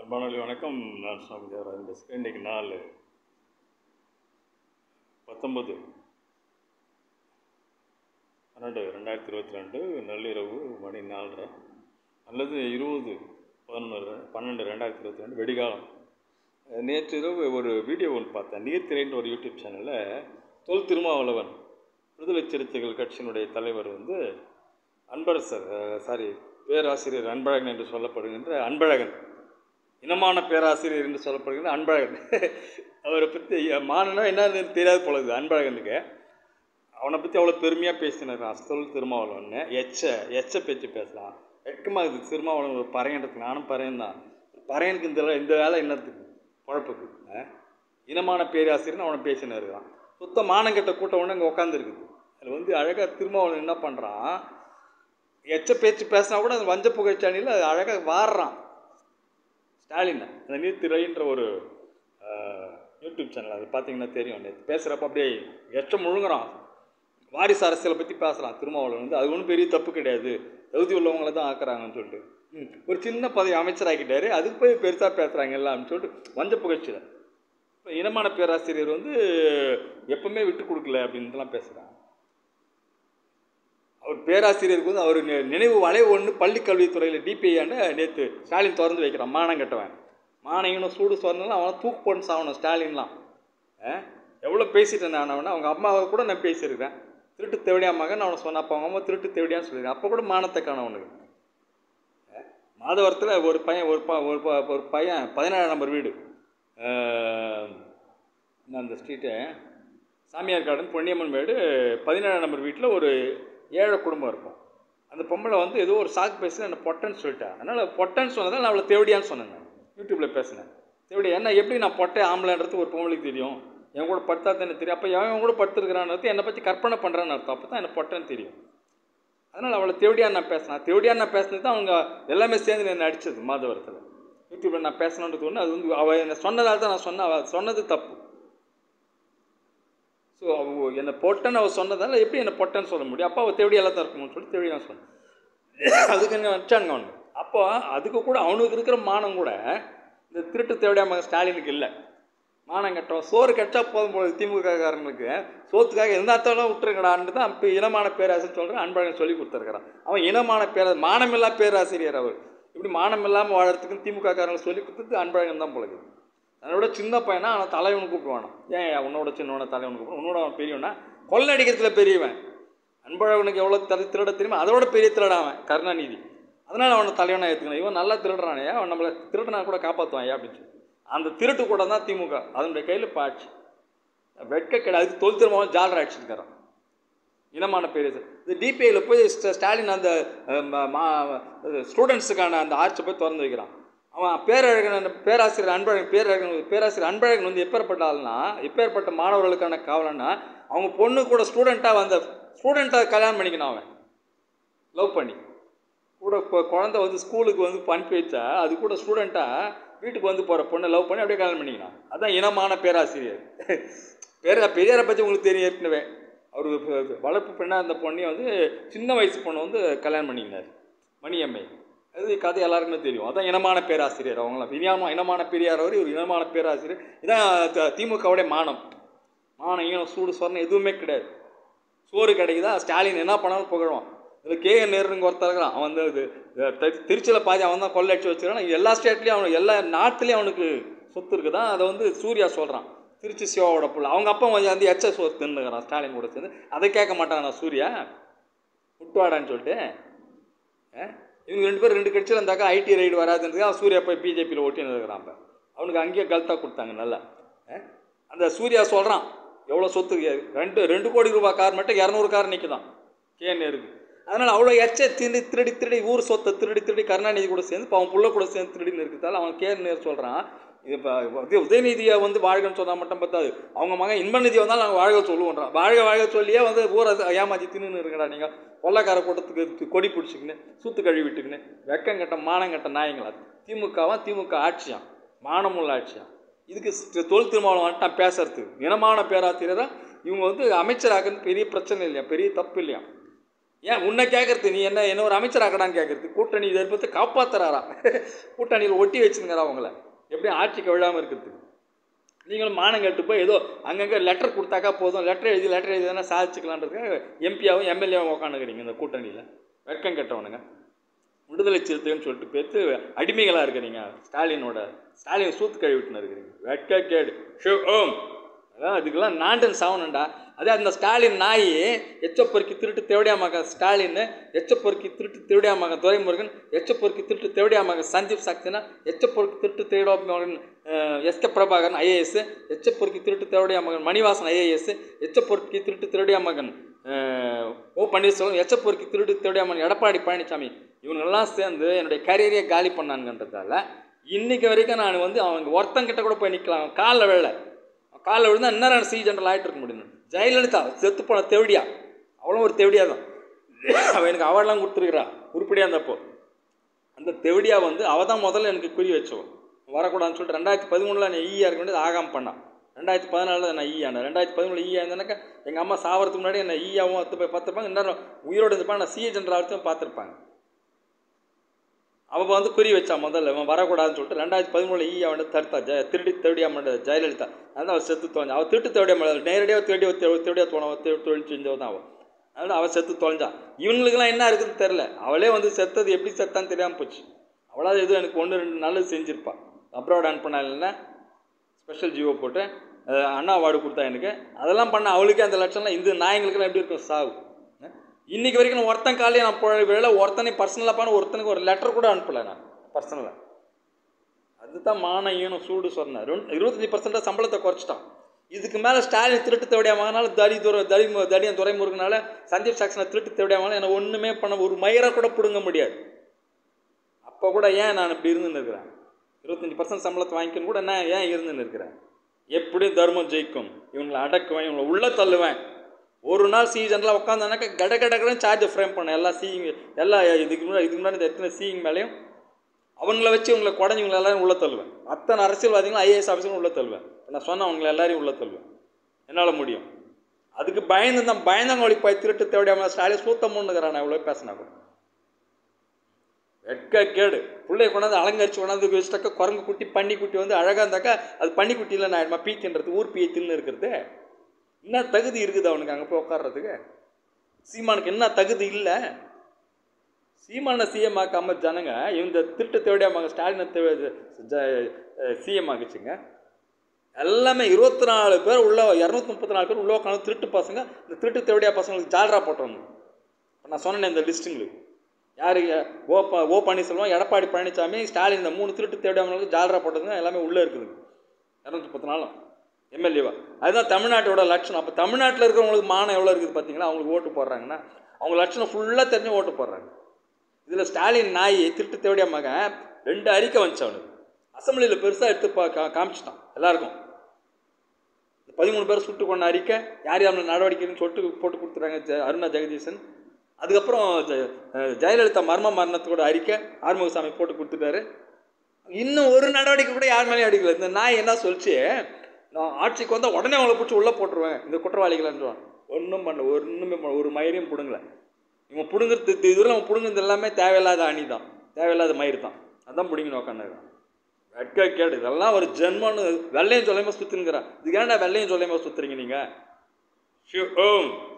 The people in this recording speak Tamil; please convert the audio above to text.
அன்பானவர்களே வணக்கம் நான் சுவாமி தேவராஜன் பேசுகிறேன் இன்றைக்கி நாள் பத்தொம்பது பன்னெண்டு ரெண்டாயிரத்தி இருபத்தி ரெண்டு நள்ளிரவு மணி நாலரை அல்லது இருபது பதினொன்று பன்னெண்டு ரெண்டாயிரத்தி இருபத்தி ரெண்டு வெடிகாலம் அஹ் நேற்று இரவு ஒரு வீடியோ ஒன்று பார்த்தேன் நீர்த்திரைன்ற ஒரு யூடியூப் சேனலில் தொல் திருமாவளவன் விடுதலை சிறுத்தைகள் கட்சியினுடைய தலைவர் வந்து அன்பரசர் சாரி பேராசிரியர் அன்பழகன் என்று சொல்லப்படுகின்ற அன்பழகன் இனமான பேராசிரியர் என்று சொல்லப்படுகிற அன்பழகன் அவரை பற்றி மானனா என்னன்னு தெரியாது போல இருக்குது அன்பழகனுக்கு அவனை பற்றி அவ்வளோ பெருமையாக பேசினார் அஸ்தல் திருமாவளவன் எச்ச எச்ச பேச்சு பேசலாம் வெட்கமாக இருக்குது திருமாவளவன் ஒரு பறையன்றதுக்கு நானும் பறையன் தான் பறையனுக்கு இந்த வேலை- இந்த வேலை என்னத்துக்கு குழப்புக்கு ஆ? இனமான பேராசிரியர்னு அவனை பேசினு இருக்கான் சுத்த மானங்கெட்ட கூட்டம் ஒன்று அங்கே உட்காந்துருக்குது அதில் வந்து அழகாக திருமாவளவன் என்ன பண்ணுறான் எச்ச பேச்சு பேசினா கூட அந்த வஞ்ச புகைச்சாணியில் அது அழகாக வாடுறான் ஸ்டாலின் அந்த நீர்த்திரைன்ற ஒரு ஆஹ், யூடியூப் சேனல் அது பார்த்தீங்கன்னா தெரியும் நேற்று பேசுகிறப்ப அப்படியே எச்சம் முழுங்குறான் வாரிசு அரசியலை பற்றி பேசுகிறான் திருமாவளவன் வந்து அது ஒன்றும் பெரிய தப்பு கிடையாது தகுதி உள்ளவங்கள தான் ஆக்குறாங்கன்னு சொல்லிட்டு ம், ஒரு சின்ன பதவி அமைச்சராக்கிட்டாரு அதுக்கு போய் பெருசாக பேசுகிறாங்க எல்லாம் சொல்லிட்டு வஞ்ச புகழ்ச்சியில் இப்போ இனமான பேராசிரியர் வந்து எப்பவுமே விட்டு கொடுக்கல அப்படின்ட்டுலாம் பேசுகிறான் அவர் பேராசிரியருக்கு வந்து அவர் நி- நினைவு வளைவு ஒன்று பள்ளி கல்வித்துறையில் டிபிஐயாண்ட நேற்று ஸ்டாலின் திறந்து வைக்கிறான் மானம் கட்டவன் மானையும் சூடு சொன்னாலும் அவனை தூக்கு போட்டு சாகணும் ஸ்டாலின்லாம் எவ்வளோ பேசிட்டேன் நான் அவனை அவங்க அம்மாவை கூட நான் பேசியிருக்கிறேன் திருட்டு தேவடியா மகன் அவனை சொன்ன அப்போ அவங்க அம்மா திருட்டு தேவடியான்னு சொல்லியிருக்கேன் அப்போ கூட மானத்தை காணும் அவனுக்கு அஹ், மாதவரத்தில் ஒரு பையன் ஒரு ப ஒரு ப- ஒரு பையன் பதினேழாம் நம்பர் வீடு அஹ், என்ன அந்த ஸ்ட்ரீட்டு சாமியார் கார்டன் பொன்னியம்மன் மேடு பதினேழாம் நம்பர் வீட்டில் ஒரு ஏழை குடும்பம் இருக்கும் அந்த பொம்பளை வந்து ஏதோ ஒரு சாக்கு பேசி என்ன பொட்டன்னு சொல்லிட்டேன் அதனால் பொட்டன்னு சொன்னதால் நான் அவளை தேவடியான்னு சொன்னேன் நான். யூடியூப்பில் பேசினேன் தேவடியா என்ன எப்படி நான் பொட்டை ஆம்பளைன்றது ஒரு பொம்பளைக்கு தெரியும் என் கூட படுத்தா தானே தெரியும் அப்போ எவன் கூட படுத்துருக்கிறான்னு என்னை பற்றி கற்பனை பண்ணுறான்னு அர்த்தம் அப்போ தான் எனக்கு பொட்டன்னு தெரியும் அதனால் அவளை தேவடியா நான் பேசினேன் தேவடியா நான் பேசினது தான் அவங்க எல்லாமே சேர்ந்து என்னை அடிச்சது மாதவரத்தில் யூடியூப்பில் நான் பேசணுன்றது ஒன்று அது வந்து அவள் என்னை சொன்னதால் தான் நான் சொன்னேன் அவள் சொன்னது தப்பு ஸோ அவ என்னை பொட்டன்னு அவள் சொன்னதால் எப்படி என்னை பொட்டன்னு சொல்ல முடியும் அப்போ அவள் தேவடியால தான் இருக்கணும்னு சொல்லி தேவடியா சொன்னேன் அதுக்கு என்ன வச்சாங்க அவனு அப்போ அதுக்கு கூட அவனுக்கு இருக்கிற மானம் கூட இந்த திருட்டு தேவடியா மகன் ஸ்டாலினுக்கு இல்லை மானம் கட்டோம் சோறு கட்டா போதும் போல திமுககாரங்களுக்கு சோத்துக்காக இருந்தாத்தாலும் விட்டுருக்கடான்னு தான் இப்போ இனமான பேராசிரியர் சொல்கிறேன் அன்பழகன் சொல்லி கொடுத்துருக்கிறான் அவன் இனமான பேரா மானமில்லா பேராசிரியர் அவர் இப்படி மானம் இல்லாமல் வாழறதுக்கு திமுக காரங்க சொல்லி கொடுத்தது அன்பழகன் தான் போலது அதனோட சின்ன பையனா அவன் தலைவனு கூப்பிடுவானா ஏன் உன்னோட சின்னவன தலைவனு கூப்பிடுவான் உன்னோட அவன் பெரியவனா கொள்ளடிக்கிறதுல பெரியவன் அன்பழகனுக்கு எவ்வளோ தர திருட தெரியுமா அதோட பெரிய திருட அவன் கருணாநிதி அதனால் அவனை தலைவனாக ஏற்றுக்கணும் இவன் நல்லா திருடுறானே அவன் நம்மளை திருடனா கூட காப்பாற்றுவான் ஏன் அப்படின்னு சொல்லி அந்த திருட்டு கூட தான் திமுக அதனுடைய கையில் இப்போ ஆட்சி வெட்க கிடையாது தொல் திரும்பவும் ஜாலர் அடிச்சிருக்கிறான் இனமான பேர் இது இது டிபிஐயில் போய் ஸ்ட- ஸ்டாலின் அந்த ஸ்டூடெண்ட்ஸுக்கான அந்த ஆர்ச்சை போய் திறந்து வைக்கிறான் அவன் பேரழகன் பேராசிரியர் அன்பழகன் பேரழகன் பேராசிரியர் அன்பழகன் வந்து எப்பேற்பட்ட ஆள்னா எப்பேற்பட்ட மாணவர்களுக்கான காவலன்னா அவங்க பொண்ணு கூட ஸ்டூடெண்ட்டாக வந்த ஸ்டூடெண்ட்டாக கல்யாணம் பண்ணிக்கணும் அவன் லவ் பண்ணி கூட இப்போ குழந்தை வந்து ஸ்கூலுக்கு வந்து அனுப்பி வச்சா அது கூட ஸ்டூடெண்ட்டாக வீட்டுக்கு வந்து போகிற பொண்ணை லவ் பண்ணி அப்படியே கல்யாணம் பண்ணிக்கலாம் அதான் இனமான பேராசிரியர் பேர பெரியாரை பற்றி உங்களுக்கு தெரியும் ஏற்கனவே அவர் வளர்ப்பு பெண்ணாக இருந்த பொண்ணையை வந்து சின்ன வயசு பொண்ணை வந்து கல்யாணம் பண்ணிக்கினார் மணியம்மை அது கதை எல்லாருக்குமே தெரியும் அதான் இனமான பேராசிரியர் அவங்களாம் இனமா இனமான பெரியார் அவர் இவர் இனமான பேராசிரியர் இதான் த- திமுகவுடைய மானம் மானம் ஈனம் சூடு சொரணம் எதுவுமே கிடையாது சோறு கிடைக்குதா ஸ்டாலின் என்ன பண்ணாலும் புகழுவான் இதில் கே என் நேருங்க ஒருத்தர் இருக்கிறான் அவன் வந்து இது தி- திருச்சியில் பாதி அவன் தான் கொள்ளடிச்சு வச்சுருக்கான் எல்லா ஸ்டேட்லேயும் அவனுக்கு எல்லா நாட்டுலேயும் அவனுக்கு சொத்து இருக்குதான் அதை வந்து சூர்யா சொல்கிறான் திருச்சி சிவாவோட புள்ள அவங்க அப்பா கொஞ்சம் வந்து எச்ச சோறு தின்னுக்கிறான் ஸ்டாலின் கூட சேர்ந்து அதை கேட்க மாட்டான் நான் சூர்யா விட்டுவாடான்னு சொல்லிட்டு ஆ? இவங்க ரெண்டு பேரும் ரெண்டு கட்சியில் இருந்தாக்கா ஐடி ரைடு வராதுன்றதுக்கு அவன் சூர்யா போய் பிஜேபியில் ஓட்டின்னு இருக்கிறான் அப்போ அவனுக்கு அங்கேயே கல்த்தா கொடுத்தாங்க நல்லா ஆ? அந்த சூர்யா சொல்கிறான் எவ்வளோ சொத்து ரெண்டு ரெண்டு கோடி ரூபாய் கார் மட்டும் இரநூறு கார் நிற்குதான் கேன்னு இருக்கு அதனால் அவ்வளோ எச்ச திருடி திருடி திருடி ஊர் சொத்தை திருடி திருடி கருணாநிதி கூட சேர்ந்து இப்போ அவன் புள்ள கூட சேர்ந்து திருடின்னு இருக்கிறதால அவன் கேர் நேர் சொல்கிறான் இது இப்போ உதயநிதியை வந்து வாழ்கன்னு சொன்னால் மட்டும் பத்தாது அவங்க மகன் இன்பநிதி வந்தாலும் நாங்கள் வாழ்க சொல்லுவோன்றான் வாழ்க வாழ்க சொல்லியே வந்து ஊரை ஏமாற்றி தின்னு இருக்கடா நீங்கள் கொள்ளக்கார கூட்டத்துக்கு து- கொடி பிடிச்சிக்கின்னு சூத்து கழுவி விட்டுக்கின்னு வெக்கங்கட்ட மானங்கட்ட நாயங்களா திமுகவா திமுக ஆட்சியாம் மானமுள்ள ஆட்சியாம் இதுக்கு ஸ்- தொல் திருமாவளவன் வந்துட்டான் பேசுறதுக்கு இனமான பேராசிரியராக இவங்க வந்து அமைச்சராகிறது பெரிய பிரச்சனை இல்லையா பெரிய தப்பு இல்லையா ஏன் உன்னை கேட்கறது நீ என்ன என்ன ஒரு அமைச்சராக்கடான்னு கேட்கறது கூட்டணி இதை பற்றி காப்பாத்துறாரா கூட்டணியில் ஒட்டி வச்சுங்கிறா அவங்கள எப்படி ஆட்சிக்கு விழாமல் இருக்கிறதுக்கு நீங்களும் மானம் கெட்டு போய் ஏதோ அங்கங்கே லெட்டர் கொடுத்தாக்கா போதும் லெட்டர் எழுதி லெட்டர் எழுதி தானே சாதிச்சுக்கலான்றதுக்கு எம்பியாவும் எம்எல்ஏவும் உட்காந்துக்கிறீங்க இந்த கூட்டணியில் வெட்கம் கெட்டவனுங்க விடுதலை சிறுத்தைன்னு சொல்லிட்டு பேத்து அடிமைகளாக இருக்கிறீங்க ஸ்டாலினோட ஸ்டாலின் சூத்து கழுவிட்டுன்னு இருக்கிறீங்க வெட்க கேடு ஷோ ஓம் அதான் அதுக்கெல்லாம் நாண்டன் சாவணுண்டா அதே அந்த ஸ்டாலின் நாய் எச்சப்பொறுக்கி திருட்டு தேவடியா மகன் ஸ்டாலின் எச்சப்பொறுக்கி திருட்டு தேவடியா மகன் துரைமுருகன் எச்சப்பொறுக்கி திருட்டு தேவடியா மகன் சஞ்சீப் சாக்சேனா எச்சப்பொறுக்கி திருட்டு தேவடியா மகன் எஸ்கே பிரபாகரன் ஐஏஎஸ் எச்சப்பொறுக்கி திருட்டு தேவடியா மகன் மணிவாசன் ஐஏஎஸ் எச்சப்பொறுக்கி திருட்டு தேவடியா மகன் அஹ், ஓ பன்னீர்செல்வம் எச்சப்பொறுக்கி திருட்டு தேவடியா மகன் எடப்பாடி பழனிசாமி இவங்கெல்லாம் சேர்ந்து என்னுடைய கரியரையே காலி பண்ணானுங்கன்றதால இன்னைக்கு வரைக்கும் நான் வந்து அவங்க ஒருத்தங்கிட்ட கூட போய் நிற்கலாம் காலில் வேலை காலில் விழுந்தா இன்னும் சி ஜெனரல் ஆகிட்டு இருக்க முடியும் ஜெயலலிதா செத்து போன தேவடியா அவளும் ஒரு தேவடியா தான் அவள் எனக்கு அவார்ட்லாம் கொடுத்துருக்குறா உருப்படியாக இருந்தப்போ அந்த தெவடியா வந்து அவள் தான் முதல்ல எனக்கு குறி வச்சவன் வரக்கூடாதுன்னு சொல்லிட்டு ரெண்டாயிரத்தி பதிமூணில் நான் ஈயா இருக்க வேண்டியது ஆகாம பண்ணான் ரெண்டாயிரத்தி பதினாலில் நான் ஈயானேன் ரெண்டாயிரத்தி பதிமூணில் ஈயா இருந்தேனாக்கா எங்கள் அம்மா சாவறதுக்கு முன்னாடி என்ன ஈயாவும் அத்து போய் பார்த்துருப்பாங்க இன்னும் உயிரோடு இருப்பாங்க நான் சிஏ ஜெனரல் ஆகிறதும் பார்த்துருப்பாங்க அவள் வந்து குறி வச்சா முதல்ல இவன் வரக்கூடாதுன்னு சொல்லிட்டு ரெண்டாயிரத்தி பதிமூணுல ஈ அவன் தடுத்தா ஜெய திருடி தேவடியா மாட்ட ஜெயலலிதா அதான் அவள் செத்து தொலைஞ்சா அவள் திருட்டு தேவடியா மாட்ட நேரடியாக தேடி தேவடியா தோண தொழில் செஞ்சவ தான் அவள் அதனால் அவள் செத்து தொலைஞ்சா இவனுங்களுக்குலாம் என்ன இருக்குதுன்னு தெரில அவளே வந்து செத்தது எப்படி செத்தான்னு தெரியாமல் போச்சு அவளாவது எதுவும் எனக்கு ஒன்று ரெண்டு நல்லது செஞ்சுருப்பா அப்ராட் அனுப்பினா இல்லைன்னா ஸ்பெஷல் ஜியோ போட்டு அஹ், அண்ணா அவார்டு கொடுத்தா எனக்கு அதெல்லாம் பண்ண அவளுக்கே அந்த லட்சம்லாம் இந்த நாயங்களுக்கெல்லாம் எப்படி இருக்கும் சாவு அஹ், இன்னைக்கு வரைக்கும் நான் ஒருத்தன் காலையே நான் போன வேலை ஒருத்தனை பர்சனலாக பண்ண ஒருத்தனுக்கு ஒரு லெட்டர் கூட அனுப்பலை நான் பர்சனலாக அதுதான் மான ஈனம் சூடு சொன்னேன் ரெண்டு இருபத்தஞ்சி பர்சன்டாக சம்பளத்தை குறைச்சிட்டான் இதுக்கு மேலே ஸ்டாலின் திருட்டு தேவடியா மகனால தடி துறை தடி தடியன் துறைமுருகனால சந்தீப் சாக்சனை திருட்டு தேவடியா மகனால என்னை ஒன்றுமே பண்ண ஒரு மயிரை கூட பிடுங்க முடியாது அப்போ கூட ஏன் நான் இப்படி இருந்துன்னு இருக்கிறேன் இருபத்தஞ்சி பர்சன்ட் சம்பளத்தை வாங்கிக்கணும் கூட நான் ஏன் இருந்துன்னு இருக்கிறேன் எப்படியும் தர்மம் ஜெயிக்கும் இவங்களை அடக்குவேன் இவங்களை உள்ள தள்ளுவேன் ஒரு நாள் சீசனில் உட்காந்தானாக்கா கட கட கடன்னு சார்ஜை ஃப்ரேம் பண்ண எல்லா சீயிங் எல்லா இதுக்கு முன்னாடி இதுக்கு முன்னாடி இந்த எத்தனை சீயிங் மேலேயும் அவங்கள வச்சு உங்களை குடஞ்சி உங்களை எல்லாரும் உள்ள தள்ளுவேன் அத்தனை அரசியல்வாதிகளும் ஐஏஎஸ் ஆஃபீஸரும் உள்ள தள்ளுவேன் இப்ப நான் சொன்னேன் அவங்களை எல்லாரையும் உள்ள தள்ளுவேன் என்னால் முடியும் அதுக்கு பயந்து தான் பயந்தவங்க வழி போய் திருட்டு தேவையான ஸ்டாலின் சூத்தம் முன்னுக்கிறான் நான் இவ்வளோ பேசினா கூட வெட்க கேடு பிள்ளைய கொண்டாந்து அலங்கரிச்சு கொண்டாந்து வச்சுட்டாக்கா குரங்கு குட்டி பன்னி குட்டி வந்து அழகாக இருந்தாக்கா அது பன்னி குட்டியில் நான் ஆயிடுமா பீ தின்றது ஊர் பீயை தின்னு இருக்கிறது என்ன தகுதி இருக்குது அவனுக்கு அங்கே போய் உட்கார்றதுக்கு சீமானுக்கு என்ன தகுதி இல்லை சீமான சிஎம் ஆக்காம ஜனங்க இந்த திருட்டு தேவடியாமாங்க ஸ்டாலினை சிஎம் ஆக்குச்சுங்க எல்லாமே இருபத்தி நாலு பேர் உள்ள இரநூத்தி முப்பத்தி நாலு பேர் உள்ள உட்காந்து திருட்டு பசங்க இந்த திருட்டு தேவடியா பசங்களுக்கு ஜால்ரா போட்டவங்க இப்ப நான் சொன்னேன் இந்த லிஸ்ட்டுங்களுக்கு யார் ஓ ப ஓ பன்னீர்செல்வம் எடப்பாடி பழனிசாமி ஸ்டாலின் இந்த மூணு திருட்டு தேவடியாமங்களுக்கு ஜால்ரா போட்டதுங்க எல்லாமே உள்ளே இருக்குதுங்க இரநூத்தி முப்பத்தி நாலும் எம்எல்ஏவா அதுதான் தமிழ்நாட்டோட லட்சணம் அப்போ தமிழ்நாட்டில் இருக்கிறவங்களுக்கு மானம் எவ்வளோ இருக்குது பார்த்தீங்களா அவங்களுக்கு ஓட்டு போடுறாங்கன்னா அவங்க லட்சணம் ஃபுல்லாக தெரிஞ்சு ஓட்டு போடுறாங்க இதில் ஸ்டாலின் நாய் திருட்டு தேவடியா மகன் ரெண்டு அறிக்கை வந்துச்சு அவனுக்கு அசம்பிளியில் பெருசாக எடுத்து பா கா காமிச்சிட்டான் எல்லாருக்கும் இந்த பதிமூணு பேர் சுட்டு கொண்ட அறிக்கை யார் யார் மேல நடவடிக்கைன்னு சொல்லிட்டு போட்டு கொடுத்துறாங்க ஜெ- அருணா ஜெகதீசன் அதுக்கப்புறம் ஜெ- அஹ் ஜெயலலிதா மர்ம மரணத்தோட அறிக்கை ஆறுமுகசாமி போட்டு கொடுத்துட்டாரு இன்னும் ஒரு நடவடிக்கை கூட யார் மேலேயும் அடிக்கல இந்த நாய் என்ன சொல்லிச்சு நான் ஆட்சிக்கு வந்தால் உடனே அவங்கள பிடிச்சி உள்ளே போட்டுருவேன் இந்த குற்றவாளிகள்ன்றான் ஒன்றும் பண்ணல ஒன்றுமே பண்ணல ஒரு மயிரையும் பிடுங்கல இவன் பிடுங்குறது இதுவரை அவன் பிடுங்குறது எல்லாமே தேவையில்லாத அணி தான் தேவையில்லாத மயிர் தான் அதான் பிடிங்கணும் உட்காந்துருக்கான் வெட்க கேடு இதெல்லாம் ஒரு ஜென்மன்னு வெள்ளையும் சொல்லாமல் சுற்றுங்கிறான் இதுக்கு ஏன்டா வெள்ளையும் சொல்லாமல் சுற்றுறீங்க நீங்கள் ஷிவ் ஓம்